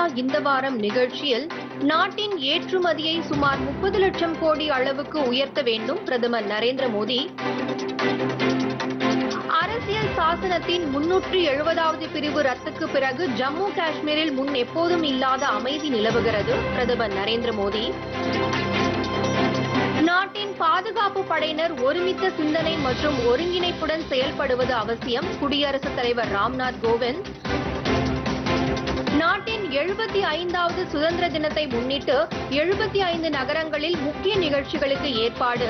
இந்த வாரம் நிகழ்ச்சியில் நாட்டின் ஏற்றுமதியை சுமார் முப்பது லட்சம் கோடி அளவுக்கு உயர்த்த வேண்டும் பிரதமர் நரேந்திர மோடி அரசியல் சாசனத்தின் முன்னூற்றி எழுபதாவது பிரிவு ரத்துக்கு பிறகு ஜம்மு காஷ்மீரில் முன் எப்போதும் இல்லாத அமைதி நிலவுகிறது பிரதமர் நரேந்திர மோடி நாட்டின் பாதுகாப்பு படையினர் ஒருமித்த சிந்தனை மற்றும் ஒருங்கிணைப்புடன் செயல்படுவது அவசியம் குடியரசுத் தலைவர் ராம்நாத் கோவிந்த் நாட்டின் எழுபத்தி ஐந்தாவது சுதந்திர தினத்தை முன்னிட்டு எழுபத்தி ஐந்து நகரங்களில் முக்கிய நிகழ்ச்சிகளுக்கு ஏற்பாடு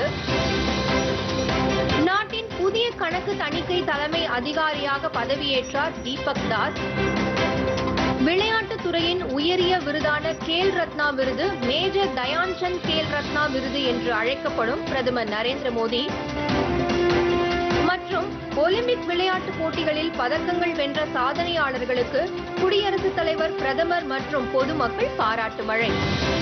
நாட்டின் புதிய கணக்கு தணிக்கை தலைமை அதிகாரியாக பதவியேற்றார் தீபக் தாஸ் விளையாட்டுத் துறையின் உயரிய விருதான கேல் ரத்னா விருது மேஜர் தயான்சந்த் கேல் ரத்னா விருது என்று அழைக்கப்படும் பிரதமர் நரேந்திர மோடி மற்றும் ஒலிம்பிக் விளையாட்டுப் போட்டிகளில் பதக்கங்கள் வென்ற சாதனையாளர்களுக்கு குடியரசுத் தலைவர் பிரதமர் மற்றும் பொதுமக்கள் பாராட்டு மழை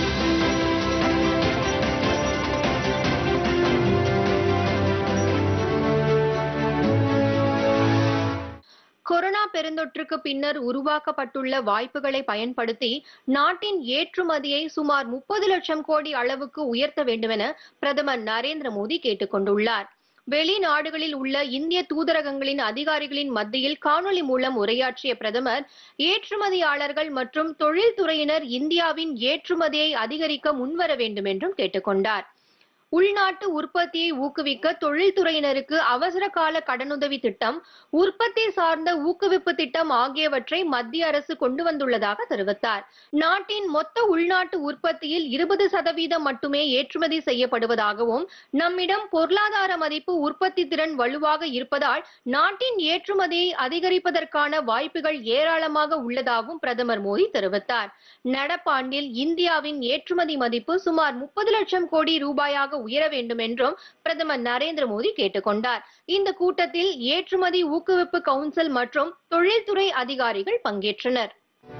கொரோனா பெருந்தொற்றுக்கு பின்னர் உருவாக்கப்பட்டுள்ள வாய்ப்புகளை பயன்படுத்தி நாட்டின் ஏற்றுமதியை சுமார் முப்பது லட்சம் கோடி அளவுக்கு உயர்த்த வேண்டுமென பிரதமர் நரேந்திர மோடி கேட்டுக் கொண்டுள்ளார் வெளிநாடுகளில் உள்ள இந்திய தூதரகங்களின் அதிகாரிகளின் மத்தியில் காணொலி மூலம் உரையாற்றிய பிரதமர் ஏற்றுமதியாளர்கள் மற்றும் தொழில்துறையினர் இந்தியாவின் ஏற்றுமதியை அதிகரிக்க முன்வர வேண்டும் என்றும் கேட்டுக்கொண்டார் உள்நாட்டு உற்பத்தியை ஊக்குவிக்க தொழில்துறையினருக்கு அவசர கால கடனுதவி திட்டம் உற்பத்தி சார்ந்த ஊக்குவிப்பு திட்டம் ஆகியவற்றை மத்திய அரசு கொண்டு வந்துள்ளதாக தெரிவித்தார் நாட்டின் மொத்த உள்நாட்டு உற்பத்தியில் இருபது சதவீதம் மட்டுமே ஏற்றுமதி செய்யப்படுவதாகவும் நம்மிடம் பொருளாதார மதிப்பு உற்பத்தி திறன் வலுவாக இருப்பதால் நாட்டின் ஏற்றுமதியை அதிகரிப்பதற்கான வாய்ப்புகள் ஏராளமாக உள்ளதாகவும் பிரதமர் மோடி தெரிவித்தார் நடப்பாண்டில் இந்தியாவின் ஏற்றுமதி மதிப்பு சுமார் முப்பது லட்சம் கோடி ரூபாயாக உயர வேண்டும் என்றும் பிரதமர் நரேந்திர மோடி கேட்டுக்கொண்டார் இந்த கூட்டத்தில் ஏற்றுமதி ஊக்குவிப்பு கவுன்சில் மற்றும் தொழில்துறை அதிகாரிகள் பங்கேற்றனர்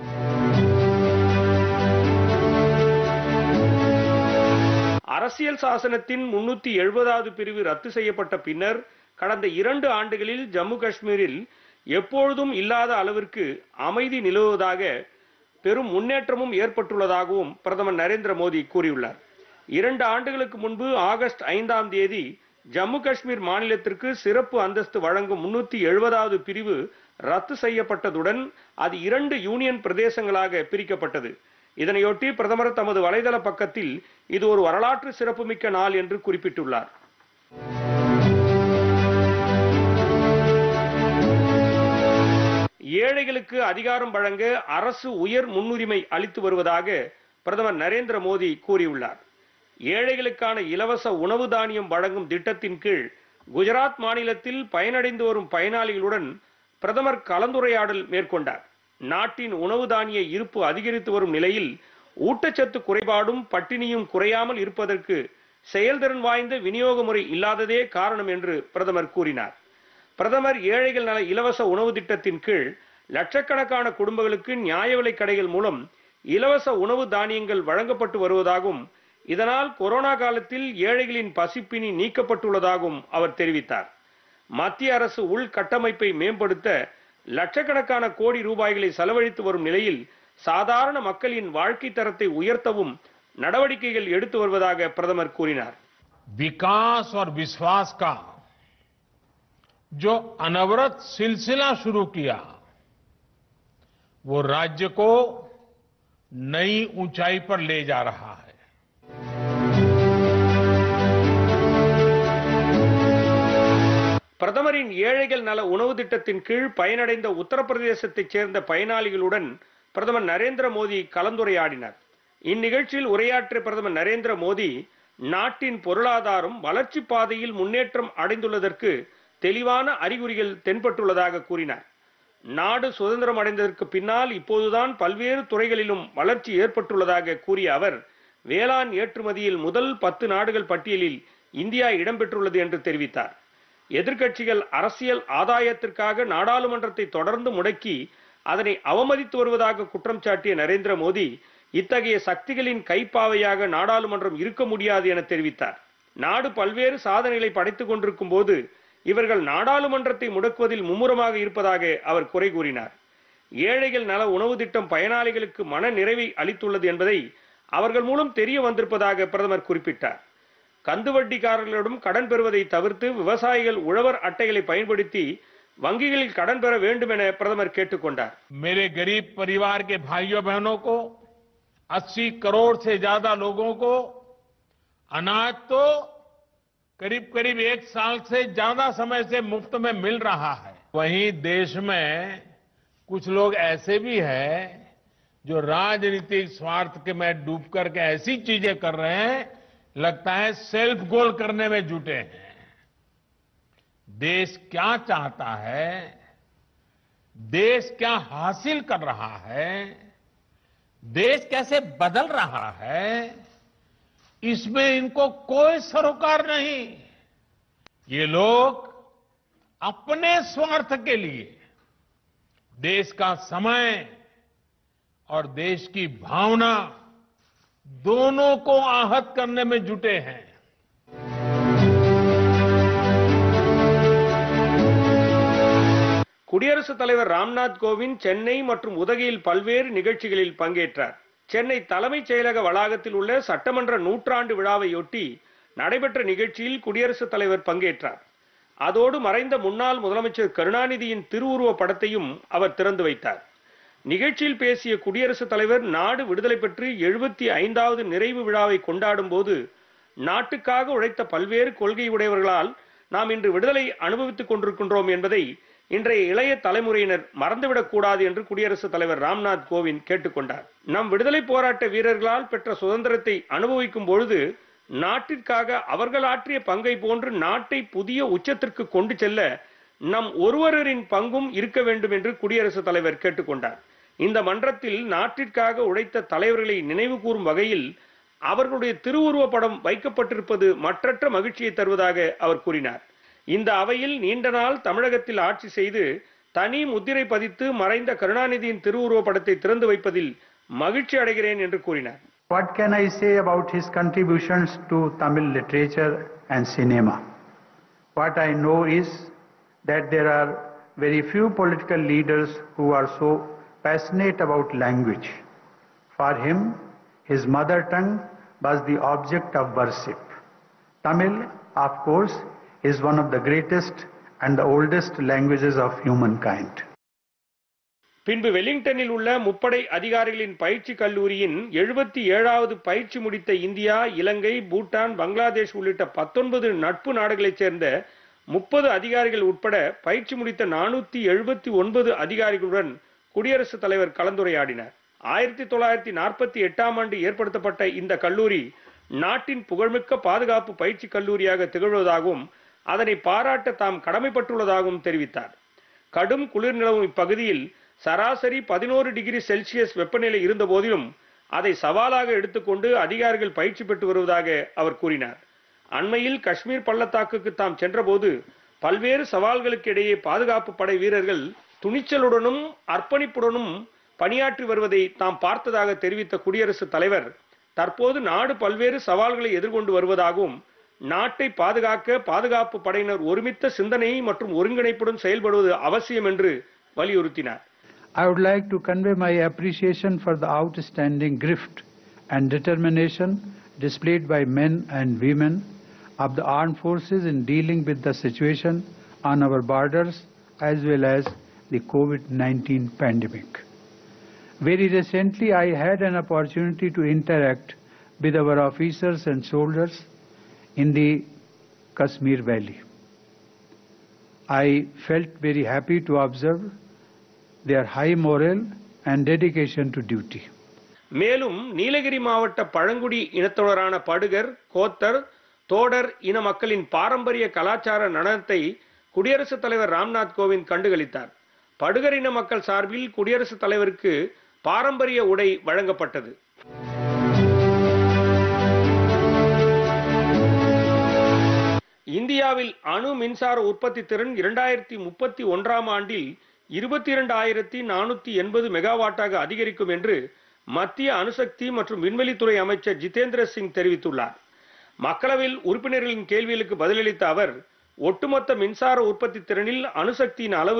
அரசியல் சாசனத்தின் முன்னூத்தி எழுபதாவது பிரிவு ரத்து செய்யப்பட்ட பின்னர் கடந்த இரண்டு ஆண்டுகளில் ஜம்மு காஷ்மீரில் எப்பொழுதும் இல்லாத அளவிற்கு அமைதி நிலவுவதாக பெரும் முன்னேற்றமும் ஏற்பட்டுள்ளதாகவும் பிரதமர் நரேந்திர மோடி கூறியுள்ளார் இரண்டு ஆண்டுகளுக்கு முன்பு ஆகஸ்ட் ஐந்தாம் தேதி ஜம்மு காஷ்மீர் மாநிலத்திற்கு சிறப்பு அந்தஸ்து வழங்கும் முன்னூத்தி எழுபதாவது பிரிவு ரத்து செய்யப்பட்டதுடன் அது இரண்டு யூனியன் பிரதேசங்களாக பிரிக்கப்பட்டது இதனையொட்டி பிரதமர் தமது வலைதள பக்கத்தில் இது ஒரு வரலாற்று சிறப்புமிக்க நாள் என்று குறிப்பிட்டுள்ளார் ஏழைகளுக்கு அதிகாரம் வழங்க அரசு உயர் முன்னுரிமை அளித்து வருவதாக பிரதமர் நரேந்திர மோடி கூறியுள்ளார் ஏழைகளுக்கான இலவச உணவு தானியம் வழங்கும் திட்டத்தின் கீழ் குஜராத் மாநிலத்தில் பயனடைந்து வரும் பயனாளிகளுடன் பிரதமர் கலந்துரையாடல் மேற்கொண்டார் நாட்டின் உணவு தானிய இருப்பு அதிகரித்து வரும் நிலையில் ஊட்டச்சத்து குறைபாடும் பட்டினியும் குறையாமல் இருப்பதற்கு செயல்திறன் வாய்ந்த விநியோக முறை இல்லாததே காரணம் என்று பிரதமர் கூறினார் பிரதமர் ஏழைகள் நல இலவச உணவு திட்டத்தின் கீழ் லட்சக்கணக்கான குடும்பங்களுக்கு நியாய விலைக் கடைகள் மூலம் இலவச உணவு தானியங்கள் வழங்கப்பட்டு வருவதாகவும் இதனால் கொரோனா காலத்தில் ஏழைகளின் பசிப்பினி நீக்கப்பட்டுள்ளதாகவும் அவர் தெரிவித்தார் மத்திய அரசு உள்கட்டமைப்பை மேம்படுத்த லட்சக்கணக்கான கோடி ரூபாய்களை செலவழித்து வரும் நிலையில் சாதாரண மக்களின் வாழ்க்கை தரத்தை உயர்த்தவும் நடவடிக்கைகள் எடுத்து வருவதாக பிரதமர் கூறினார் विकास और विश्वास का जो अनवरत सिलसिला शुरू किया वो राज्य को नई ऊंचाई पर ले जा रहा है பிரதமரின் ஏழைகள் நல உணவு திட்டத்தின் கீழ் பயனடைந்த உத்தரப்பிரதேசத்தைச் சேர்ந்த பயனாளிகளுடன் பிரதமர் நரேந்திர மோடி கலந்துரையாடினார் இந்நிகழ்ச்சியில் உரையாற்றிய பிரதமர் நரேந்திர மோடி நாட்டின் பொருளாதாரம் வளர்ச்சி பாதையில் முன்னேற்றம் அடைந்துள்ளதற்கு தெளிவான அறிகுறிகள் தென்பட்டுள்ளதாக கூறினார் நாடு சுதந்திரம் அடைந்ததற்கு பின்னால் இப்போதுதான் பல்வேறு துறைகளிலும் வளர்ச்சி ஏற்பட்டுள்ளதாக கூறிய அவர் வேளாண் ஏற்றுமதியில் முதல் பத்து நாடுகள் பட்டியலில் இந்தியா இடம்பெற்றுள்ளது என்று தெரிவித்தார் எதிர்க்கட்சிகள் அரசியல் ஆதாயத்திற்காக நாடாளுமன்றத்தை தொடர்ந்து முடக்கி அதனை அவமதித்து வருவதாக குற்றம் சாட்டிய நரேந்திர மோடி இத்தகைய சக்திகளின் கைப்பாவையாக நாடாளுமன்றம் இருக்க முடியாது என தெரிவித்தார் நாடு பல்வேறு சாதனைகளை படைத்துக் கொண்டிருக்கும் போது இவர்கள் நாடாளுமன்றத்தை முடக்குவதில் மும்முரமாக இருப்பதாக அவர் குறை கூறினார் ஏழைகள் நல உணவு திட்டம் பயனாளிகளுக்கு மன நிறைவை அளித்துள்ளது என்பதை அவர்கள் மூலம் தெரிய வந்திருப்பதாக பிரதமர் குறிப்பிட்டார் கந்து வட்டிக்காரர்களிடம் கடன் பெறுவதை தவிர்த்து விவசாயிகள் உழவர் அட்டைகளை பயன்படுத்தி வங்கிகளில் கடன் பெற வேண்டும் என பிரதமர் கேட்டுக்கொண்டார் मेरे गरीब परिवार के भाइयों बहनों को 80 करोड़ से ज्यादा लोगों को अनाज तो करीब करीब एक साल से ज्यादा समय से मुफ्त में मिल रहा है वहीं देश में कुछ लोग ऐसे भी हैं जो राजनीतिक स्वार्थ के में डूब करके ऐसी चीजें कर रहे हैं लगता है सेल्फ गोल करने में जुटे हैं देश क्या चाहता है देश क्या हासिल कर रहा है देश कैसे बदल रहा है इसमें इनको कोई सरोकार नहीं ये लोग अपने स्वार्थ के लिए देश का समय और देश की भावना दोनों को आहत करने में जुटे हैं குடியரசுத் தலைவர் ராம்நாத் கோவிந்த் சென்னை மற்றும் உதகையில் பல்வேறு நிகழ்ச்சிகளில் பங்கேற்றார் சென்னை தலைமைச் செயலக வளாகத்தில் உள்ள சட்டமன்ற நூற்றாண்டு விழாவையொட்டி நடைபெற்ற நிகழ்ச்சியில் குடியரசுத் தலைவர் பங்கேற்றார் அதோடு மறைந்த முன்னாள் முதலமைச்சர் கருணாநிதியின் திருவுருவப் படத்தையும் அவர் திறந்து வைத்தார் நிகழ்ச்சியில் பேசிய குடியரசுத் தலைவர் நாடு விடுதலை பெற்று எழுபத்தி ஐந்தாவது நிறைவு விழாவை கொண்டாடும் போது நாட்டுக்காக உழைத்த பல்வேறு கொள்கை உடையவர்களால் நாம் இன்று விடுதலை அனுபவித்துக் கொண்டிருக்கின்றோம் என்பதை இன்றைய இளைய தலைமுறையினர் மறந்துவிடக் கூடாது என்று குடியரசுத் தலைவர் ராம்நாத் கோவிந்த் கேட்டுக்கொண்டார் நம் விடுதலை போராட்ட வீரர்களால் பெற்ற சுதந்திரத்தை அனுபவிக்கும் பொழுது நாட்டிற்காக அவர்கள் ஆற்றிய பங்கை போன்று நாட்டை புதிய உச்சத்திற்கு கொண்டு செல்ல நம் ஒருவரின் பங்கும் இருக்க வேண்டும் என்று குடியரசுத் தலைவர் கேட்டுக்கொண்டார் இந்த மன்றத்தில் நாட்டிற்காக உழைத்த தலைவர்களை நினைவு கூறும் வகையில் அவர்களுடைய திருவுருவ படம் வைக்கப்பட்டிருப்பது மற்றற்ற மகிழ்ச்சியை தருவதாக அவர் கூறினார் இந்த அவையில் நீண்ட நாள் தமிழகத்தில் ஆட்சி செய்து தனி முத்திரை பதித்து மறைந்த கருணாநிதியின் திருவுருவ படத்தை திறந்து வைப்பதில் மகிழ்ச்சி அடைகிறேன் என்று கூறினார் What can I say about his contributions to Tamil literature and cinema? What I know is that there are very few political leaders who are so passionate about language. For him, his mother tongue was the object of worship. Tamil, of course, is one of the greatest and the oldest languages of humankind. பின்பு வெலிங்டனில் உள்ள முப்படை அதிகாரிகளின் பயிற்சி கல்லூரியின் எழுபத்தி ஏழாவது பயிற்சி முடித்த இந்தியா இலங்கை பூட்டான் பங்களாதேஷ் உள்ளிட்ட பத்தொன்பது நட்பு நாடுகளைச் சேர்ந்த முப்பது அதிகாரிகள் உட்பட பயிற்சி முடித்த நானூத்தி எழுபத்தி ஒன்பது அதிகாரிகளுடன் குடியரசுத் தலைவர் கலந்துரையாடினார் ஆயிரத்தி தொள்ளாயிரத்தி நாற்பத்தி எட்டாம் ஆண்டு ஏற்படுத்தப்பட்ட இந்த கல்லூரி நாட்டின் புகழ்மிக்க பாதுகாப்பு பயிற்சி கல்லூரியாக திகழ்வதாகவும் அதனை பாராட்ட தாம் கடமைப்பட்டுள்ளதாகவும் தெரிவித்தார் கடும் குளிர் நிலவும் இப்பகுதியில் சராசரி பதினோரு டிகிரி செல்சியஸ் வெப்பநிலை இருந்த போதிலும் அதை சவாலாக எடுத்துக்கொண்டு அதிகாரிகள் பயிற்சி பெற்று வருவதாக அவர் கூறினார் அண்மையில் காஷ்மீர் பள்ளத்தாக்குக்கு தாம் சென்றபோது பல்வேறு சவால்களுக்கு இடையே பாதுகாப்பு படை வீரர்கள் துணிச்சலுடனும் அர்ப்பணிப்புடனும் பணியாற்றி வருவதை தாம் பார்த்ததாக தெரிவித்த குடியரசுத் தலைவர் தற்போது நாடு பல்வேறு சவால்களை எதிர்கொண்டு வருவதாகவும் நாட்டை பாதுகாக்க பாதுகாப்பு படையினர் ஒருமித்த சிந்தனை மற்றும் ஒருங்கிணைப்புடன் செயல்படுவது அவசியம் என்று வலியுறுத்தினார் I would like to convey my appreciation for the outstanding grift and determination displayed by men and women of the armed forces in dealing with the situation on our borders as well as the COVID-19 pandemic. Very recently, I had an opportunity to interact with our officers and soldiers in the Kashmir Valley. I felt very happy to observe their high morale and dedication to duty. மேலும் நீலகிரி மாவட்ட பழங்குடி இனத்தவரான படுகர் கோத்தர் தோடர் இன மக்களின் பாரம்பரிய கலாச்சார நடனத்தை குடியரசுத் தலைவர் ராம்நாத் கோவிந்த் கண்டுகளித்தார் படுகர் இன மக்கள் சார்பில் குடியரசுத் தலைவருக்கு பாரம்பரிய உடை வழங்கப்பட்டது இந்தியாவில் அணு மின்சார உற்பத்தி திறன் இரண்டாயிரத்தி முப்பத்தி ஒன்றாம் ஆண்டில் இருபத்தி இரண்டு ஆயிரத்தி நானூத்தி எண்பது மெகாவாட்டாக அதிகரிக்கும் என்று மத்திய அணுசக்தி மற்றும் விண்வெளித்துறை அமைச்சர் ஜிதேந்திர சிங் தெரிவித்துள்ளார் மக்களவையில் உறுப்பினர்களின் கேள்விகளுக்கு பதிலளித்த அவர் ஒட்டுமொத்த மின்சார உற்பத்தி திறனில் அணுசக்தியின் அளவு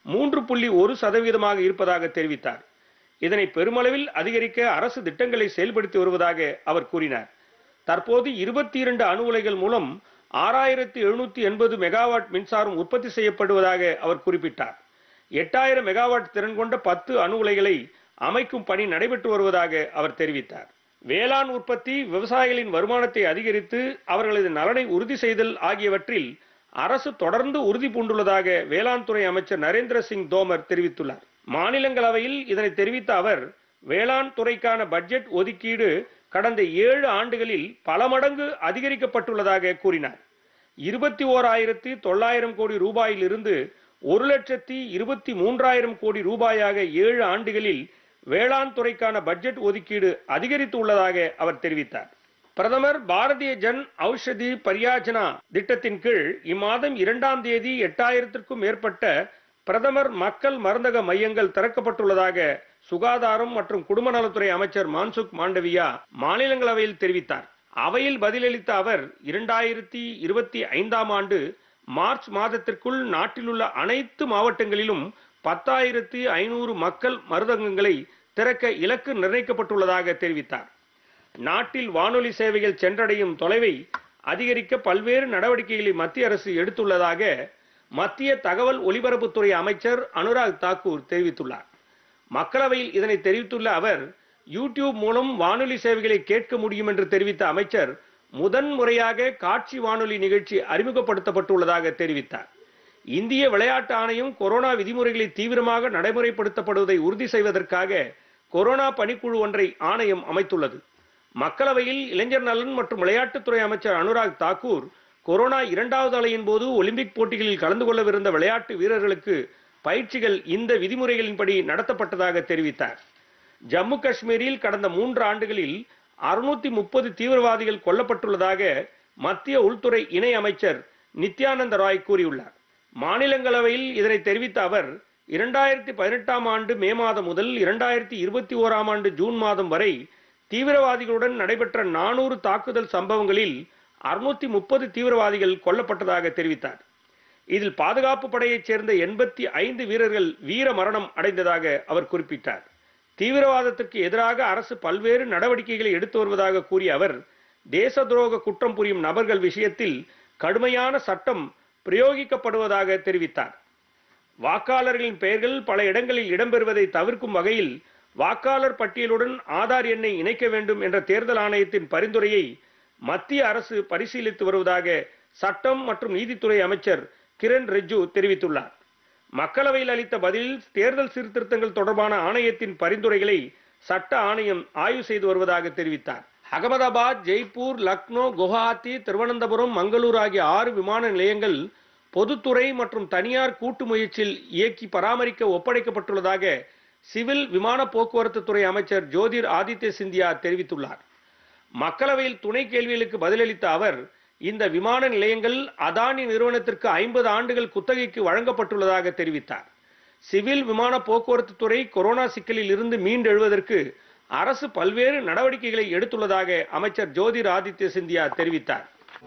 மூன்று புள்ளி ஒரு சதவீதமாக இருப்பதாக தெரிவித்தார் இதனை பெருமளவில் அதிகரிக்க அரசு திட்டங்களை செயல்படுத்தி வருவதாக அவர் கூறினார் தற்போது இருபத்தி இரண்டு அணு உலைகள் மூலம் ஆறாயிரத்தி எழுநூத்தி எண்பது மெகாவாட் மின்சாரம் உற்பத்தி செய்யப்படுவதாக அவர் குறிப்பிட்டார் எட்டாயிரம் மெகாவாட் திறன் கொண்ட பத்து அணு உலைகளை அமைக்கும் பணி நடைபெற்று வருவதாக அவர் தெரிவித்தார் வேளாண் உற்பத்தி விவசாயிகளின் வருமானத்தை அதிகரித்து அவர்களது நலனை உறுதி செய்தல் ஆகியவற்றில் அரசு தொடர்ந்து உறுதி பூண்டுள்ளதாக வேளாண் துறை அமைச்சர் நரேந்திர சிங் தோமர் தெரிவித்துள்ளார் மாநிலங்களவையில் இதனை தெரிவித்த அவர் வேளாண் துறைக்கான பட்ஜெட் ஒதுக்கீடு கடந்த ஏழு ஆண்டுகளில் பல மடங்கு அதிகரிக்கப்பட்டுள்ளதாக கூறினார் இருபத்தி ஓராயிரத்தி தொள்ளாயிரம் கோடி ரூபாயிலிருந்து ஒரு லட்சத்தி இருபத்தி மூன்றாயிரம் கோடி ரூபாயாக ஏழு ஆண்டுகளில் வேளாண் துறைக்கான பட்ஜெட் ஒதுக்கீடு அதிகரித்து உள்ளதாக அவர் தெரிவித்தார் பிரதமர் பாரதிய ஜன் ஔஷதி பரியாஜனா திட்டத்தின் கீழ் இம்மாதம் இரண்டாம் தேதி எட்டாயிரத்திற்கும் மேற்பட்ட பிரதமர் மக்கள் மருந்தக மையங்கள் திறக்கப்பட்டுள்ளதாக சுகாதாரம் மற்றும் குடும்ப நலத்துறை அமைச்சர் மான்சுக் மாண்டவியா மாநிலங்களவையில் தெரிவித்தார் அவையில் பதிலளித்த அவர் இரண்டாயிரத்தி இருபத்தி ஐந்தாம் ஆண்டு மார்ச் மாதத்திற்குள் நாட்டிலுள்ள அனைத்து மாவட்டங்களிலும் பத்தாயிரத்தி ஐநூறு மக்கள் மருந்தகங்களை திறக்க இலக்கு நிர்ணயிக்கப்பட்டுள்ளதாக தெரிவித்தார் நாட்டில் வானொலி சேவைகள் சென்றடையும் தொலைவை அதிகரிக்க பல்வேறு நடவடிக்கைகளை மத்திய அரசு எடுத்துள்ளதாக மத்திய தகவல் ஒலிபரப்புத்துறை அமைச்சர் அனுராக் தாக்கூர் தெரிவித்துள்ளார் மக்களவையில் இதனை தெரிவித்துள்ள அவர் யூடியூப் மூலம் வானொலி சேவைகளை கேட்க முடியும் என்று தெரிவித்த அமைச்சர் முதன் முறையாக காட்சி வானொலி நிகழ்ச்சி அறிமுகப்படுத்தப்பட்டுள்ளதாக தெரிவித்தார் இந்திய விளையாட்டு ஆணையம் கொரோனா விதிமுறைகளை தீவிரமாக நடைமுறைப்படுத்தப்படுவதை உறுதி செய்வதற்காக கொரோனா பணிக்குழு ஒன்றை ஆணையம் அமைத்துள்ளது மக்களவையில் இளைஞர் நலன் மற்றும் விளையாட்டுத்துறை அமைச்சர் அனுராக் தாக்கூர் கொரோனா இரண்டாவது அலையின் போது ஒலிம்பிக் போட்டிகளில் கலந்து கொள்ளவிருந்த விளையாட்டு வீரர்களுக்கு பயிற்சிகள் இந்த விதிமுறைகளின்படி நடத்தப்பட்டதாக தெரிவித்தார் ஜம்மு காஷ்மீரில் கடந்த மூன்று ஆண்டுகளில் அறுநூத்தி முப்பது தீவிரவாதிகள் கொல்லப்பட்டுள்ளதாக மத்திய உள்துறை இணை அமைச்சர் நித்யானந்த ராய் கூறியுள்ளார் மாநிலங்களவையில் இதனை தெரிவித்த அவர் இரண்டாயிரத்தி பதினெட்டாம் ஆண்டு மே மாதம் முதல் இரண்டாயிரத்தி இருபத்தி ஓராம் ஆண்டு ஜூன் மாதம் வரை தீவிரவாதிகளுடன் நடைபெற்ற நானூறு தாக்குதல் சம்பவங்களில் அறுநூத்தி முப்பது தீவிரவாதிகள் கொல்லப்பட்டதாக தெரிவித்தார் இதில் பாதுகாப்பு படையைச் சேர்ந்த எண்பத்தி ஐந்து வீரர்கள் வீர மரணம் அடைந்ததாக அவர் குறிப்பிட்டார் தீவிரவாதத்திற்கு எதிராக அரசு பல்வேறு நடவடிக்கைகளை எடுத்து வருவதாக கூறிய அவர் தேச துரோக குற்றம் புரியும் நபர்கள் விஷயத்தில் கடுமையான சட்டம் பிரயோகிக்கப்படுவதாக தெரிவித்தார் வாக்காளர்களின் பெயர்கள் பல இடங்களில் இடம்பெறுவதை தவிர்க்கும் வகையில் வாக்காளர் பட்டியலுடன் ஆதார் எண்ணை இணைக்க வேண்டும் என்ற தேர்தல் ஆணையத்தின் பரிந்துரையை மத்திய அரசு பரிசீலித்து வருவதாக சட்டம் மற்றும் நீதித்துறை அமைச்சர் கிரண் ரிஜ்ஜு தெரிவித்துள்ளார் மக்களவையில் அளித்த பதிலில் தேர்தல் சீர்திருத்தங்கள் தொடர்பான ஆணையத்தின் பரிந்துரைகளை சட்ட ஆணையம் ஆய்வு செய்து வருவதாக தெரிவித்தார் அகமதாபாத் ஜெய்ப்பூர் லக்னோ குவஹாத்தி திருவனந்தபுரம் மங்களூர் ஆகிய ஆறு விமான நிலையங்கள் பொதுத்துறை மற்றும் தனியார் கூட்டு முயற்சியில் இயக்கி பராமரிக்க ஒப்படைக்கப்பட்டுள்ளதாக சிவில் விமான போக்குவரத்து துறை அமைச்சர் ஜோதிர் ஆதித்ய சிந்தியா தெரிவித்துள்ளார் மக்களவையில் துணை கேள்விகளுக்கு பதிலளித்த அவர் இந்த விமான நிலையங்கள் அதானி நிறுவனத்திற்கு ஐம்பது ஆண்டுகள் குத்தகைக்கு வழங்கப்பட்டுள்ளதாக தெரிவித்தார் சிவில் விமான போக்குவரத்து துறை கொரோனா சிக்கலில் இருந்து மீண்டெழுவதற்கு அரசு பல்வேறு நடவடிக்கைகளை எடுத்துள்ளதாக அமைச்சர் ஜோதிர் ஆதித்ய சிந்தியா தெரிவித்தார்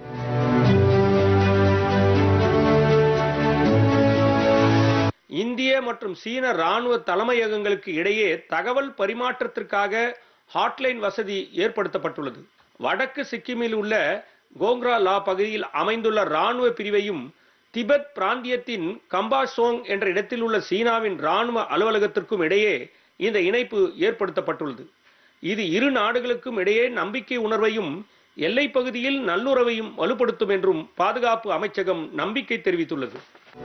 இந்திய மற்றும் சீன ராணுவ தலைமையகங்களுக்கு இடையே தகவல் பரிமாற்றத்திற்காக ஹாட்லைன் வசதி ஏற்படுத்தப்பட்டுள்ளது வடக்கு சிக்கிமில் உள்ள கோங்ரா லா பகுதியில் அமைந்துள்ள ராணுவ பிரிவையும் திபெத் பிராந்தியத்தின் கம்பாசோங் என்ற இடத்தில் உள்ள சீனாவின் ராணுவ அலுவலகத்திற்கும் இடையே இந்த இணைப்பு ஏற்படுத்தப்பட்டுள்ளது இது இரு நாடுகளுக்கும் இடையே நம்பிக்கை உணர்வையும் எல்லைப் பகுதியில் நல்லுறவையும் வலுப்படுத்தும் என்றும் பாதுகாப்பு அமைச்சகம் நம்பிக்கை தெரிவித்துள்ளது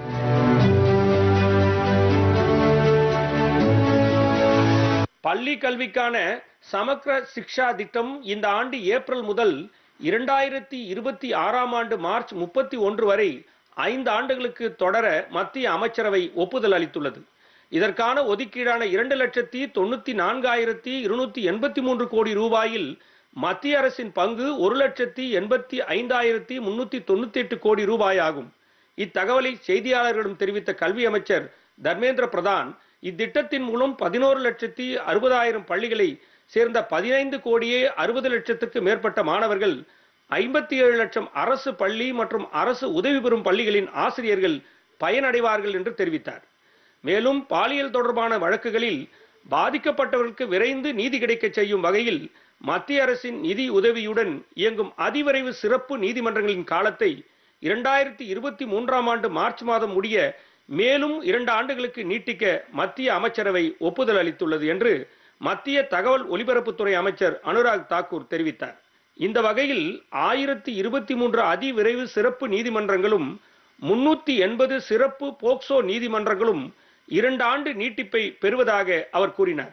பள்ளி கல்விக்கான சமக்ர சிக்ஷா திட்டம் இந்த ஆண்டு ஏப்ரல் முதல் இரண்டாயிரத்தி இருபத்தி ஆறாம் ஆண்டு மார்ச் முப்பத்தி ஒன்று வரை ஐந்து ஆண்டுகளுக்கு தொடர மத்திய அமைச்சரவை ஒப்புதல் அளித்துள்ளது இதற்கான ஒதுக்கீடான இரண்டு லட்சத்தி தொண்ணூத்தி நான்காயிரத்தி இருநூத்தி எண்பத்தி மூன்று கோடி ரூபாயில் மத்திய அரசின் பங்கு ஒரு லட்சத்தி எண்பத்தி ஐந்தாயிரத்தி முன்னூத்தி தொண்ணூத்தி எட்டு கோடி ரூபாய் ஆகும் இத்தகவலை செய்தியாளர்களிடம் தெரிவித்த கல்வி அமைச்சர் தர்மேந்திர பிரதான் இத்திட்டத்தின் மூலம் பதினோரு லட்சத்தி அறுபதாயிரம் பள்ளிகளை சேர்ந்த பதினைந்து கோடியே அறுபது லட்சத்துக்கு மேற்பட்ட மாணவர்கள் ஐம்பத்தி ஏழு லட்சம் அரசு பள்ளி மற்றும் அரசு உதவி பெறும் பள்ளிகளின் ஆசிரியர்கள் பயனடைவார்கள் என்று தெரிவித்தார் மேலும் பாலியல் தொடர்பான வழக்குகளில் பாதிக்கப்பட்டவர்களுக்கு விரைந்து நீதி கிடைக்கச் செய்யும் வகையில் மத்திய அரசின் நிதி உதவியுடன் இயங்கும் அதிவிரைவு சிறப்பு நீதிமன்றங்களின் காலத்தை இரண்டாயிரத்தி இருபத்தி மூன்றாம் ஆண்டு மார்ச் மாதம் முடிய மேலும் இரண்டு ஆண்டுகளுக்கு நீட்டிக்க மத்திய அமைச்சரவை ஒப்புதல் அளித்துள்ளது என்று மத்திய தகவல் ஒலிபரப்புத்துறை அமைச்சர் அனுராக் தாக்கூர் தெரிவித்தார் இந்த வகையில் ஆயிரத்தி இருபத்தி மூன்று அதிவிரைவு சிறப்பு நீதிமன்றங்களும் முன்னூத்தி எண்பது சிறப்பு போக்சோ நீதிமன்றங்களும் இரண்டு ஆண்டு நீட்டிப்பை பெறுவதாக அவர் கூறினார்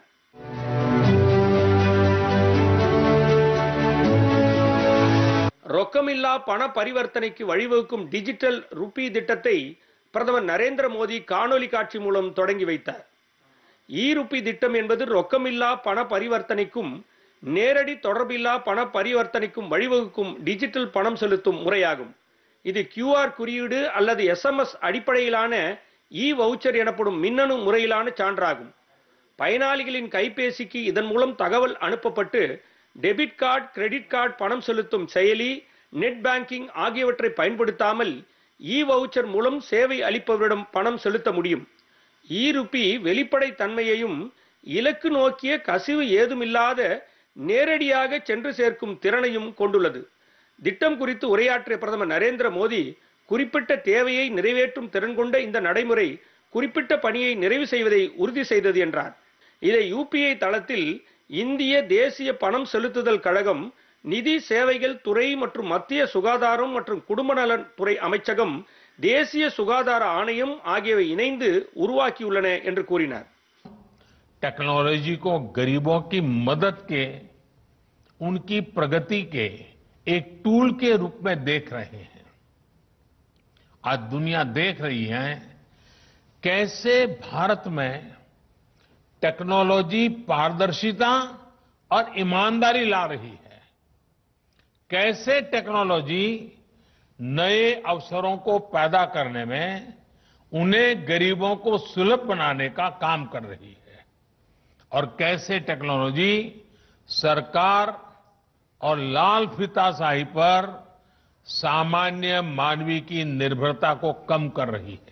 ரொக்கமில்லா பண பரிவர்த்தனைக்கு வழிவகுக்கும் டிஜிட்டல் ருபி திட்டத்தை பிரதமர் நரேந்திர மோடி காணொலி காட்சி மூலம் தொடங்கி வைத்தார் இ ருபி திட்டம் என்பது ரொக்கமில்லா பண பரிவர்த்தனைக்கும் நேரடி தொடர்பில்லா பண பரிவர்த்தனைக்கும் வழிவகுக்கும் டிஜிட்டல் பணம் செலுத்தும் முறையாகும் இது கியூஆர் குறியீடு அல்லது எஸ்எம்எஸ் அடிப்படையிலான இ வவுச்சர் எனப்படும் மின்னணு முறையிலான சான்றாகும் பயனாளிகளின் கைபேசிக்கு இதன் மூலம் தகவல் அனுப்பப்பட்டு டெபிட் கார்டு கிரெடிட் கார்டு பணம் செலுத்தும் செயலி நெட் பேங்கிங் ஆகியவற்றை பயன்படுத்தாமல் இ வவுச்சர் மூலம் சேவை அளிப்பவரிடம் பணம் செலுத்த முடியும் இ ருபி வெளிப்படை தன்மையையும் இலக்கு நோக்கிய கசிவு ஏதுமில்லாத நேரடியாக சென்று சேர்க்கும் திறனையும் கொண்டுள்ளது திட்டம் குறித்து உரையாற்றிய பிரதமர் நரேந்திர மோடி குறிப்பிட்ட தேவையை நிறைவேற்றும் திறன் கொண்ட இந்த நடைமுறை குறிப்பிட்ட பணியை நிறைவு செய்வதை உறுதி செய்தது என்றார் இதை யூபிஐ தளத்தில் இந்திய தேசிய பணம் செலுத்துதல் கழகம் நிதி சேவைகள் துறை மற்றும் மத்திய சுகாதாரம் மற்றும் குடும்ப நலன் துறை அமைச்சகம் தேசிய சுகாதார ஆணையம் ஆகியவை இணைந்து உருவாக்கியுள்ளன என்று கூறினார் टेक्नोलॉजी को गरीबों की मदद के उनकी प्रगति के एक टूल के रूप में देख रहे हैं आज दुनिया देख रही है कैसे भारत में टेक्नोलॉजी पारदर्शिता और ईमानदारी ला रही है कैसे टेक्नोलॉजी नए अवसरों को पैदा करने में उन्हें गरीबों को सुलभ बनाने का काम कर रही है और कैसे टेक्नोलॉजी सरकार और लाल फीताशाही पर सामान्य मानवी की निर्भरता को कम कर रही है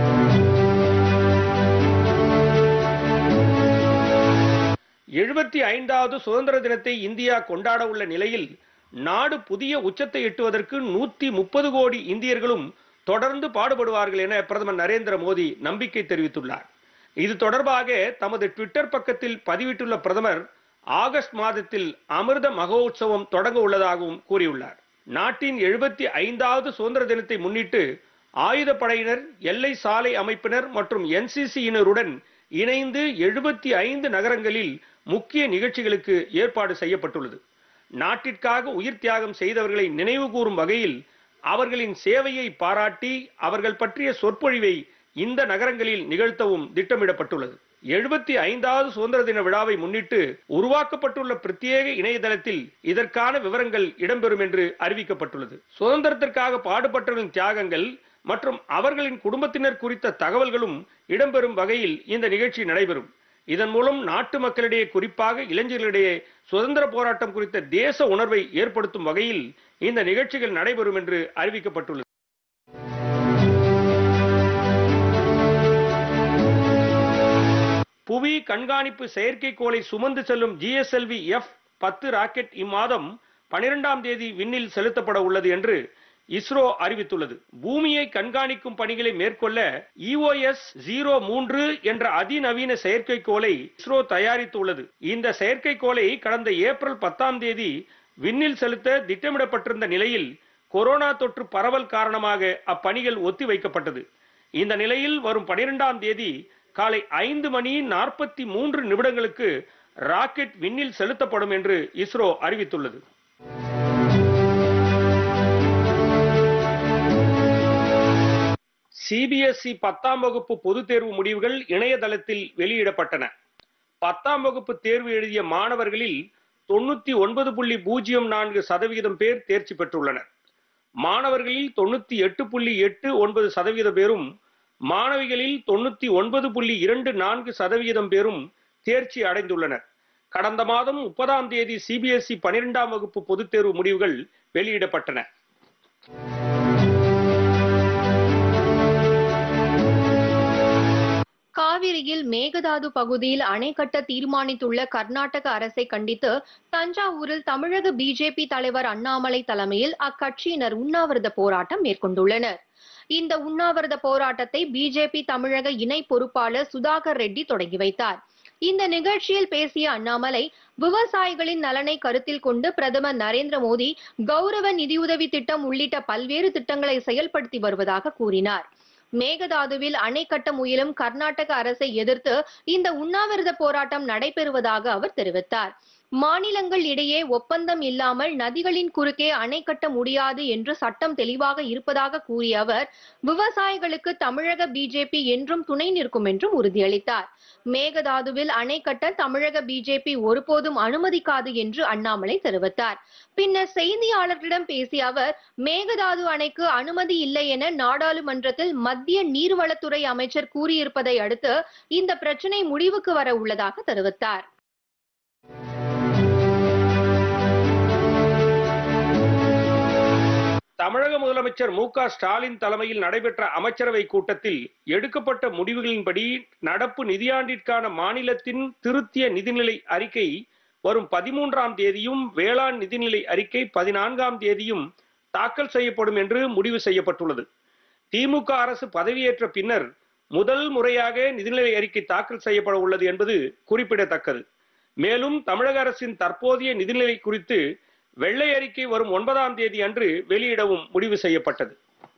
எழுபத்தி ஐந்தாவது சுதந்திர தினத்தை இந்தியா கொண்டாட உள்ள நிலையில் நாடு புதிய உச்சத்தை எட்டுவதற்கு நூத்தி முப்பது கோடி இந்தியர்களும் தொடர்ந்து பாடுபடுவார்கள் என பிரதமர் நரேந்திர மோடி நம்பிக்கை தெரிவித்துள்ளார் இது தொடர்பாக தமது ட்விட்டர் பக்கத்தில் பதிவிட்டுள்ள பிரதமர் ஆகஸ்ட் மாதத்தில் அமிர்த மகோத்சவம் தொடங்க உள்ளதாகவும் கூறியுள்ளார் நாட்டின் எழுபத்தி ஐந்தாவது சுதந்திர தினத்தை முன்னிட்டு ஆயுதப்படையினர் எல்லை சாலை அமைப்பினர் மற்றும் என்சிசியினருடன் இணைந்து எழுபத்தி ஐந்து நகரங்களில் முக்கிய நிகழ்ச்சிகளுக்கு ஏற்பாடு செய்யப்பட்டுள்ளது நாட்டிற்காக உயிர் தியாகம் செய்தவர்களை நினைவு கூறும் வகையில் அவர்களின் சேவையை பாராட்டி அவர்கள் பற்றிய சொற்பொழிவை இந்த நகரங்களில் நிகழ்த்தவும் திட்டமிடப்பட்டுள்ளது எழுபத்தி ஐந்தாவது சுதந்திர தின விழாவை முன்னிட்டு உருவாக்கப்பட்டுள்ள பிரத்யேக இணையதளத்தில் இதற்கான விவரங்கள் இடம்பெறும் என்று அறிவிக்கப்பட்டுள்ளது சுதந்திரத்திற்காக பாடுபட்டவர்களின் தியாகங்கள் மற்றும் அவர்களின் குடும்பத்தினர் குறித்த தகவல்களும் இடம்பெறும் வகையில் இந்த நிகழ்ச்சி நடைபெறும் இதன் மூலம் நாட்டு மக்களிடையே குறிப்பாக இளைஞர்களிடையே சுதந்திர போராட்டம் குறித்த தேச உணர்வை ஏற்படுத்தும் வகையில் இந்த நிகழ்ச்சிகள் நடைபெறும் என்று அறிவிக்கப்பட்டுள்ளது புவி கண்காணிப்பு செயற்கைக்கோளை சுமந்து செல்லும் ஜிஎஸ்எல்வி எஃப் பத்து ராக்கெட் இம்மாதம் பனிரெண்டாம் தேதி விண்ணில் செலுத்தப்பட உள்ளது என்று இஸ்ரோ அறிவித்துள்ளது பூமியை கண்காணிக்கும் பணிகளை மேற்கொள்ள இஓஎஸ் ஜீரோ மூன்று என்ற அதிநவீன செயற்கைக்கோளை இஸ்ரோ தயாரித்துள்ளது இந்த செயற்கைக்கோளை கடந்த ஏப்ரல் பத்தாம் தேதி விண்ணில் செலுத்த திட்டமிடப்பட்டிருந்த நிலையில் கொரோனா தொற்று பரவல் காரணமாக அப்பணிகள் ஒத்திவைக்கப்பட்டது இந்த நிலையில் வரும் பனிரெண்டாம் தேதி காலை ஐந்து மணி நாற்பத்தி மூன்று நிமிடங்களுக்கு ராக்கெட் விண்ணில் செலுத்தப்படும் என்று இஸ்ரோ அறிவித்துள்ளது சிபிஎஸ்இ பத்தாம் வகுப்பு பொதுத் தேர்வு முடிவுகள் இணையதளத்தில் வெளியிடப்பட்டன பத்தாம் வகுப்பு தேர்வு எழுதிய மாணவர்களில் தொண்ணூத்தி ஒன்பது புள்ளி பூஜ்ஜியம் நான்கு சதவிகிதம் பேர் தேர்ச்சி பெற்றுள்ளனர் மாணவர்களில் தொண்ணூத்தி எட்டு புள்ளி எட்டு ஒன்பது சதவீத பேரும் மாணவிகளில் தொண்ணூத்தி ஒன்பது புள்ளி இரண்டு நான்கு சதவிகிதம் பேரும் தேர்ச்சி அடைந்துள்ளனர் கடந்த மாதம் முப்பதாம் தேதி சிபிஎஸ்இ பனிரெண்டாம் வகுப்பு பொதுத் தேர்வு முடிவுகள் வெளியிடப்பட்டன காவிரியில் மேகதாது பகுதியில் அணை கட்ட தீர்மானித்துள்ள கர்நாடக அரசை கண்டித்து தஞ்சாவூரில் தமிழக பிஜேபி தலைவர் அண்ணாமலை தலைமையில் அக்கட்சியினர் உண்ணாவிரத போராட்டம் மேற்கொண்டுள்ளனர் இந்த உண்ணாவிரத போராட்டத்தை பிஜேபி தமிழக இணை பொறுப்பாளர் சுதாகர் ரெட்டி தொடங்கி வைத்தார் இந்த நிகழ்ச்சியில் பேசிய அண்ணாமலை விவசாயிகளின் நலனை கருத்தில் கொண்டு பிரதமர் நரேந்திர மோடி கௌரவ நிதியுதவி திட்டம் உள்ளிட்ட பல்வேறு திட்டங்களை செயல்படுத்தி வருவதாக கூறினார் மேகதாதுவில் அணை கட்ட முயலும் கர்நாடக அரசை எதிர்த்து இந்த உண்ணாவிரத போராட்டம் நடைபெறுவதாக அவர் தெரிவித்தார் மாநிலங்கள் இடையே ஒப்பந்தம் இல்லாமல் நதிகளின் குறுக்கே அணை கட்ட முடியாது என்று சட்டம் தெளிவாக இருப்பதாக கூறிய அவர் விவசாயிகளுக்கு தமிழக பிஜேபி என்றும் துணை நிற்கும் என்றும் உறுதியளித்தார் மேகதாதுவில் அணை கட்ட தமிழக பிஜேபி ஒருபோதும் அனுமதிக்காது என்று அண்ணாமலை தெரிவித்தார் பின்னர் செய்தியாளர்களிடம் பேசிய அவர் மேகதாது அணைக்கு அனுமதி இல்லை என நாடாளுமன்றத்தில் மத்திய நீர்வளத்துறை அமைச்சர் கூறியிருப்பதை அடுத்து இந்த பிரச்சினை முடிவுக்கு வர உள்ளதாக தெரிவித்தார் தமிழக முதலமைச்சர் மு க ஸ்டாலின் தலைமையில் நடைபெற்ற அமைச்சரவை கூட்டத்தில் எடுக்கப்பட்ட முடிவுகளின்படி நடப்பு நிதியாண்டிற்கான மாநிலத்தின் திருத்திய நிதிநிலை அறிக்கை வரும் பதிமூன்றாம் தேதியும் வேளாண் நிதிநிலை அறிக்கை பதினான்காம் தேதியும் தாக்கல் செய்யப்படும் என்று முடிவு செய்யப்பட்டுள்ளது திமுக அரசு பதவியேற்ற பின்னர் முதல் முறையாக நிதிநிலை அறிக்கை தாக்கல் செய்யப்பட உள்ளது என்பது குறிப்பிடத்தக்கது மேலும் தமிழக அரசின் தற்போதைய நிதிநிலை குறித்து வெள்ளை அறிக்கை வரும் ஒன்பதாம் தேதி அன்று வெளியிடவும் முடிவு செய்யப்பட்டது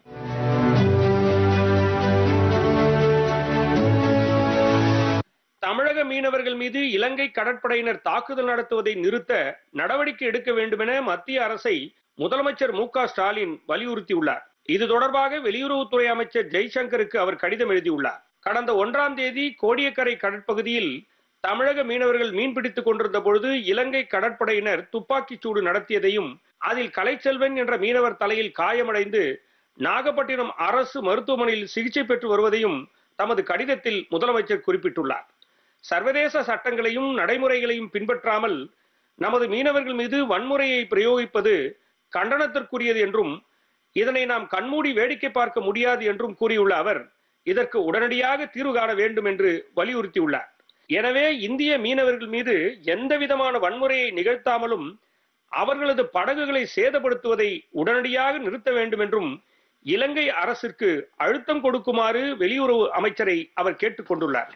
தமிழக மீனவர்கள் மீது இலங்கை கடற்படையினர் தாக்குதல் நடத்துவதை நிறுத்த நடவடிக்கை எடுக்க வேண்டுமென மத்திய அரசை முதலமைச்சர் மு க ஸ்டாலின் வலியுறுத்தியுள்ளார் இது தொடர்பாக வெளியுறவுத்துறை அமைச்சர் ஜெய்சங்கருக்கு அவர் கடிதம் எழுதியுள்ளார் கடந்த ஒன்றாம் தேதி கோடியக்கரை கடற்பகுதியில் தமிழக மீனவர்கள் மீன்பிடித்துக் கொண்டிருந்த பொழுது இலங்கை கடற்படையினர் துப்பாக்கிச் சூடு நடத்தியதையும் அதில் கலைச்செல்வன் என்ற மீனவர் தலையில் காயமடைந்து நாகப்பட்டினம் அரசு மருத்துவமனையில் சிகிச்சை பெற்று வருவதையும் தமது கடிதத்தில் முதலமைச்சர் குறிப்பிட்டுள்ளார் சர்வதேச சட்டங்களையும் நடைமுறைகளையும் பின்பற்றாமல் நமது மீனவர்கள் மீது வன்முறையை பிரயோகிப்பது கண்டனத்திற்குரியது என்றும் இதனை நாம் கண்மூடி வேடிக்கை பார்க்க முடியாது என்றும் கூறியுள்ள அவர் இதற்கு உடனடியாக தீர்வு காண வேண்டும் என்று வலியுறுத்தியுள்ளார் எனவே இந்திய மீனவர்கள் மீது எந்த விதமான வன்முறையை நிகழ்த்தாமலும் அவர்களது படகுகளை சேதப்படுத்துவதை உடனடியாக நிறுத்த வேண்டும் என்றும் இலங்கை அரசிற்கு அழுத்தம் கொடுக்குமாறு வெளியுறவு அமைச்சரை அவர் கேட்டுக் கொண்டுள்ளார்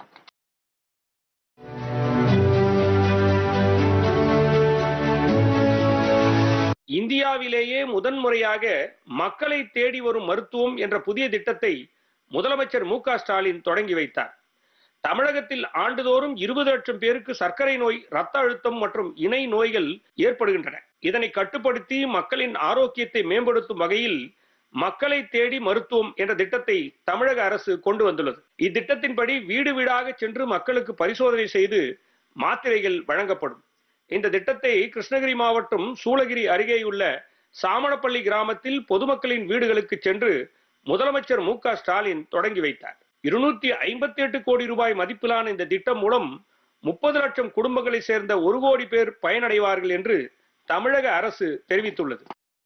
இந்தியாவிலேயே முதன்முறையாக மக்களை தேடி வரும் மருத்துவம் என்ற புதிய திட்டத்தை முதலமைச்சர் மு க ஸ்டாலின் தொடங்கி வைத்தார் தமிழகத்தில் ஆண்டுதோறும் இருபது லட்சம் பேருக்கு சர்க்கரை நோய் ரத்த அழுத்தம் மற்றும் இணை நோய்கள் ஏற்படுகின்றன இதனை கட்டுப்படுத்தி மக்களின் ஆரோக்கியத்தை மேம்படுத்தும் வகையில் மக்களை தேடி மருத்துவம் என்ற திட்டத்தை தமிழக அரசு கொண்டு வந்துள்ளது இத்திட்டத்தின்படி வீடு வீடாக சென்று மக்களுக்கு பரிசோதனை செய்து மாத்திரைகள் வழங்கப்படும் இந்த திட்டத்தை கிருஷ்ணகிரி மாவட்டம் சூளகிரி அருகேயுள்ள சாமணப்பள்ளி கிராமத்தில் பொதுமக்களின் வீடுகளுக்கு சென்று முதலமைச்சர் மு க ஸ்டாலின் தொடங்கி வைத்தார் இருநூத்தி ஐம்பத்தி எட்டு கோடி ரூபாய் மதிப்பிலான இந்த திட்டம் மூலம் முப்பது லட்சம் குடும்பங்களை சேர்ந்த ஒரு கோடி பேர் பயனடைவார்கள் என்று தமிழக அரசு தெரிவித்துள்ளது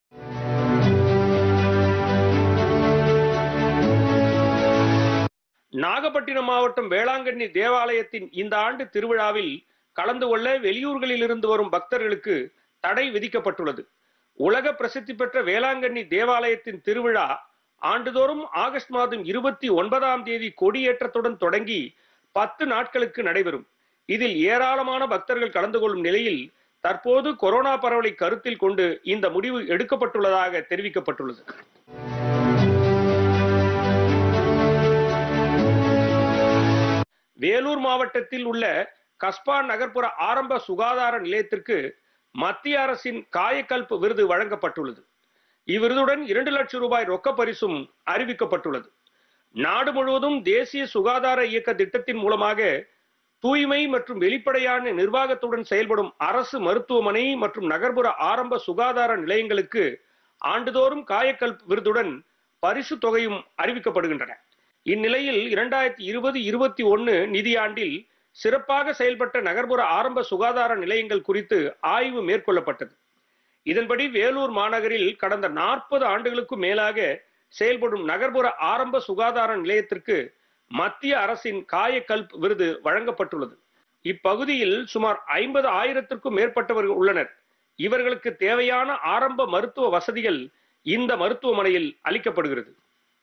நாகப்பட்டினம் மாவட்டம் வேளாங்கண்ணி தேவாலயத்தின் இந்த ஆண்டு திருவிழாவில் கலந்து கொள்ள வெளியூர்களில் இருந்து வரும் பக்தர்களுக்கு தடை விதிக்கப்பட்டுள்ளது உலக பிரசித்தி பெற்ற வேளாங்கண்ணி தேவாலயத்தின் திருவிழா ஆண்டுதோறும் ஆகஸ்ட் மாதம் இருபத்தி ஒன்பதாம் தேதி கொடியேற்றத்துடன் தொடங்கி பத்து நாட்களுக்கு நடைபெறும் இதில் ஏராளமான பக்தர்கள் கலந்து கொள்ளும் நிலையில் தற்போது கொரோனா பரவலை கருத்தில் கொண்டு இந்த முடிவு எடுக்கப்பட்டுள்ளதாக தெரிவிக்கப்பட்டுள்ளது வேலூர் மாவட்டத்தில் உள்ள கஸ்பா நகர்ப்புற ஆரம்ப சுகாதார நிலையத்திற்கு மத்திய அரசின் காயக்கல்ப் விருது வழங்கப்பட்டுள்ளது இவ்விருதுடன் இரண்டு லட்சம் ரூபாய் ரொக்க பரிசும் அறிவிக்கப்பட்டுள்ளது நாடு முழுவதும் தேசிய சுகாதார இயக்க திட்டத்தின் மூலமாக தூய்மை மற்றும் வெளிப்படையான நிர்வாகத்துடன் செயல்படும் அரசு மருத்துவமனை மற்றும் நகர்ப்புற ஆரம்ப சுகாதார நிலையங்களுக்கு ஆண்டுதோறும் காயக்கல்ப் விருதுடன் பரிசு தொகையும் அறிவிக்கப்படுகின்றன இந்நிலையில் இரண்டாயிரத்தி இருபது இருபத்தி ஒன்னு நிதியாண்டில் சிறப்பாக செயல்பட்ட நகர்ப்புற ஆரம்ப சுகாதார நிலையங்கள் குறித்து ஆய்வு மேற்கொள்ளப்பட்டது இதன்படி வேலூர் மாநகரில் கடந்த நாற்பது ஆண்டுகளுக்கும் மேலாக செயல்படும் நகர்ப்புற ஆரம்ப சுகாதார நிலையத்திற்கு மத்திய அரசின் காயக்கல்ப் விருது வழங்கப்பட்டுள்ளது இப்பகுதியில் சுமார் ஐம்பது ஆயிரத்திற்கும் மேற்பட்டவர்கள் உள்ளனர் இவர்களுக்கு தேவையான ஆரம்ப மருத்துவ வசதிகள் இந்த மருத்துவமனையில் அளிக்கப்படுகிறது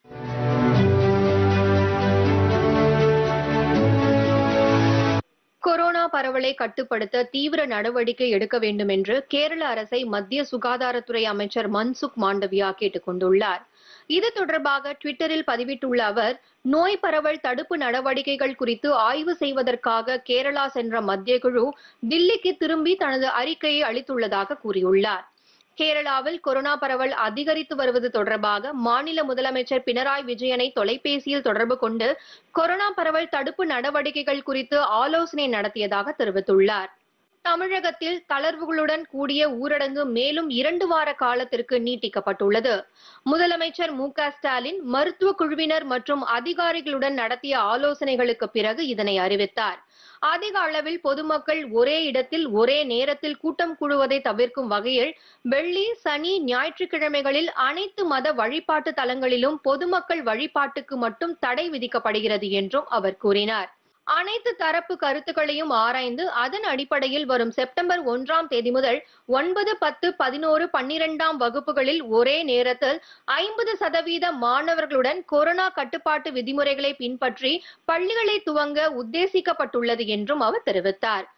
கொரோனா பரவலை கட்டுப்படுத்த தீவிர நடவடிக்கை எடுக்க வேண்டும் என்று கேரள அரசை மத்திய சுகாதாரத்துறை அமைச்சர் மன்சுக் மாண்டவியா கேட்டுக் கொண்டுள்ளார் இது தொடர்பாக ட்விட்டரில் பதிவிட்டுள்ள அவர் நோய் பரவல் தடுப்பு நடவடிக்கைகள் குறித்து ஆய்வு செய்வதற்காக கேரளா சென்ற மத்திய குழு தில்லிக்கு திரும்பி தனது அறிக்கையை அளித்துள்ளதாக கூறியுள்ளார் கேரளாவில் கொரோனா பரவல் அதிகரித்து வருவது தொடர்பாக மாநில முதலமைச்சர் பினராயி விஜயனை தொலைபேசியில் தொடர்பு கொண்டு கொரோனா பரவல் தடுப்பு நடவடிக்கைகள் குறித்து ஆலோசனை நடத்தியதாக தெரிவித்துள்ளார் தமிழகத்தில் தளர்வுகளுடன் கூடிய ஊரடங்கு மேலும் இரண்டு வார காலத்திற்கு நீட்டிக்கப்பட்டுள்ளது முதலமைச்சர் மு க ஸ்டாலின் மருத்துவ குழுவினர் மற்றும் அதிகாரிகளுடன் நடத்திய ஆலோசனைகளுக்கு பிறகு இதனை அறிவித்தார் அதிக அளவில் பொதுமக்கள் ஒரே இடத்தில் ஒரே நேரத்தில் கூட்டம் கூடுவதை தவிர்க்கும் வகையில் வெள்ளி சனி ஞாயிற்றுக்கிழமைகளில் அனைத்து மத வழிபாட்டு தலங்களிலும் பொதுமக்கள் வழிபாட்டுக்கு மட்டும் தடை விதிக்கப்படுகிறது என்றும் அவர் கூறினார் அனைத்து தரப்பு கருத்துக்களையும் ஆராய்ந்து அதன் அடிப்படையில் வரும் செப்டம்பர் ஒன்றாம் தேதி முதல் ஒன்பது பத்து பதினோரு பன்னிரெண்டாம் வகுப்புகளில் ஒரே நேரத்தில் ஐம்பது சதவீத மாணவர்களுடன் கொரோனா கட்டுப்பாட்டு விதிமுறைகளை பின்பற்றி பள்ளிகளை துவங்க உத்தேசிக்கப்பட்டுள்ளது என்றும் அவர் தெரிவித்தார்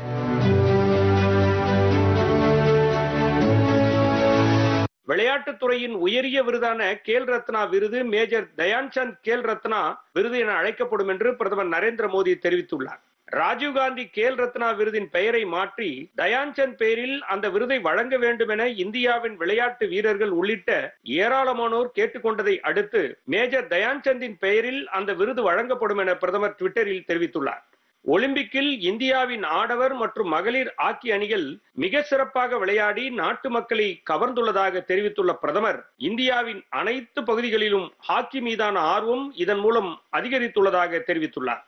விளையாட்டுத்துறையின் உயரிய விருதான கேல் ரத்னா விருது மேஜர் தயான்சந்த் கேல் ரத்னா விருது என அழைக்கப்படும் என்று பிரதமர் நரேந்திர மோடி தெரிவித்துள்ளார் ராஜீவ்காந்தி கேல் ரத்னா விருதின் பெயரை மாற்றி தயான்சந்த் பெயரில் அந்த விருதை வழங்க வேண்டும் என இந்தியாவின் விளையாட்டு வீரர்கள் உள்ளிட்ட ஏராளமானோர் கேட்டுக்கொண்டதை அடுத்து மேஜர் தயான்சந்தின் பெயரில் அந்த விருது வழங்கப்படும் என பிரதமர் ட்விட்டரில் தெரிவித்துள்ளார் ஒலிம்பிக்கில் இந்தியாவின் ஆடவர் மற்றும் மகளிர் ஹாக்கி அணிகள் மிக சிறப்பாக விளையாடி நாட்டு மக்களை கவர்ந்துள்ளதாக தெரிவித்துள்ள பிரதமர் இந்தியாவின் அனைத்து பகுதிகளிலும் ஹாக்கி மீதான ஆர்வம் இதன் மூலம் அதிகரித்துள்ளதாக தெரிவித்துள்ளார்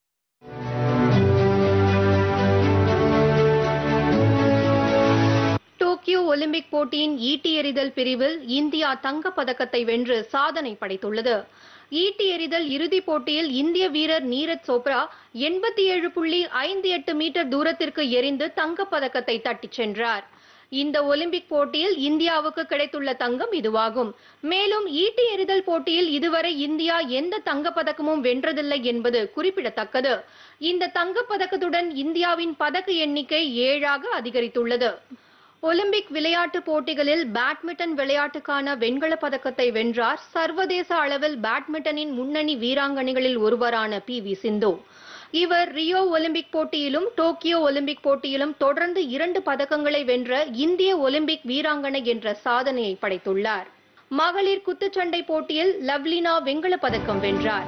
டோக்கியோ ஒலிம்பிக் போட்டியின் ஈட்டி எறிதல் பிரிவில் இந்தியா தங்கப் பதக்கத்தை வென்று சாதனை படைத்துள்ளது ஈட்டி எறிதல் இறுதிப் போட்டியில் இந்திய வீரர் நீரஜ் சோப்ரா எண்பத்தி ஏழு புள்ளி ஐந்து எட்டு மீட்டர் தூரத்திற்கு எறிந்து தங்கப் பதக்கத்தை தட்டிச் சென்றார் இந்த ஒலிம்பிக் போட்டியில் இந்தியாவுக்கு கிடைத்துள்ள தங்கம் இதுவாகும் மேலும் ஈட்டி எறிதல் போட்டியில் இதுவரை இந்தியா எந்த தங்கப் பதக்கமும் வென்றதில்லை என்பது குறிப்பிடத்தக்கது இந்த தங்கப் பதக்கத்துடன் இந்தியாவின் பதக்க எண்ணிக்கை ஏழாக அதிகரித்துள்ளது ஒலிம்பிக் விளையாட்டுப் போட்டிகளில் பேட்மிண்டன் விளையாட்டுக்கான வெண்கலப் பதக்கத்தை வென்றார் சர்வதேச அளவில் பேட்மிண்டனின் முன்னணி வீராங்கனைகளில் ஒருவரான பி வி சிந்து இவர் ரியோ ஒலிம்பிக் போட்டியிலும் டோக்கியோ ஒலிம்பிக் போட்டியிலும் தொடர்ந்து இரண்டு பதக்கங்களை வென்ற இந்திய ஒலிம்பிக் வீராங்கனை என்ற சாதனையை படைத்துள்ளார் மகளிர் குத்துச்சண்டை போட்டியில் லவ்லினா வெண்கலப் பதக்கம் வென்றார்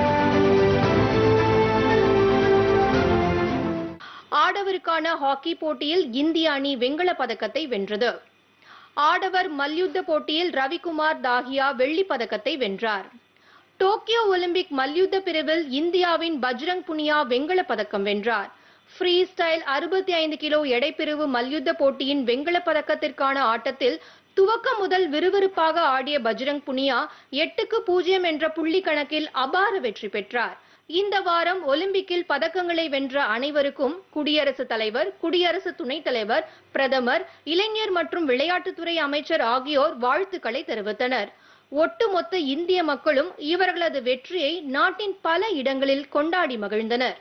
ஆடவருக்கான ஹாக்கி போட்டியில் இந்திய அணி வெண்கலப் பதக்கத்தை வென்றது ஆடவர் மல்யுத்த போட்டியில் ரவிக்குமார் தாஹியா வெள்ளிப் பதக்கத்தை வென்றார் டோக்கியோ ஒலிம்பிக் மல்யுத்த பிரிவில் இந்தியாவின் பஜ்ரங் புனியா வெண்கலப் பதக்கம் வென்றார் ஃப்ரீ ஸ்டைல் அறுபத்தி ஐந்து கிலோ எடைப்பிரிவு மல்யுத்த போட்டியின் வெண்கலப் பதக்கத்திற்கான ஆட்டத்தில் துவக்கம் முதல் விறுவிறுப்பாக ஆடிய பஜ்ரங் புனியா எட்டுக்கு பூஜ்ஜியம் என்ற புள்ளி கணக்கில் அபார வெற்றி பெற்றார் இந்த வாரம் ஒலிம்பிக்கில் பதக்கங்களை வென்ற அனைவருக்கும் குடியரசுத் தலைவர் குடியரசு துணைத் தலைவர் பிரதமர் இளைஞர் மற்றும் விளையாட்டுத்துறை அமைச்சர் ஆகியோர் வாழ்த்துக்களை தெரிவித்தனர் ஒட்டுமொத்த இந்திய மக்களும் இவர்களது வெற்றியை நாட்டின் பல இடங்களில் கொண்டாடி மகிழ்ந்தனர்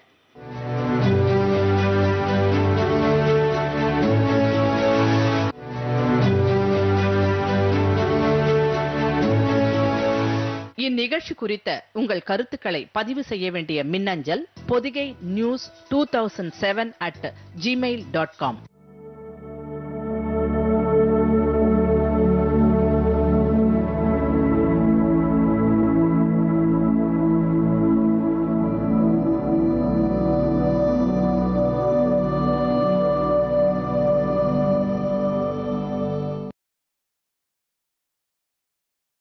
இந்நிகழ்ச்சி குறித்த உங்கள் கருத்துக்களை பதிவு செய்ய வேண்டிய மின்னஞ்சல் Podhigai news two thousand seven at Gmail dot com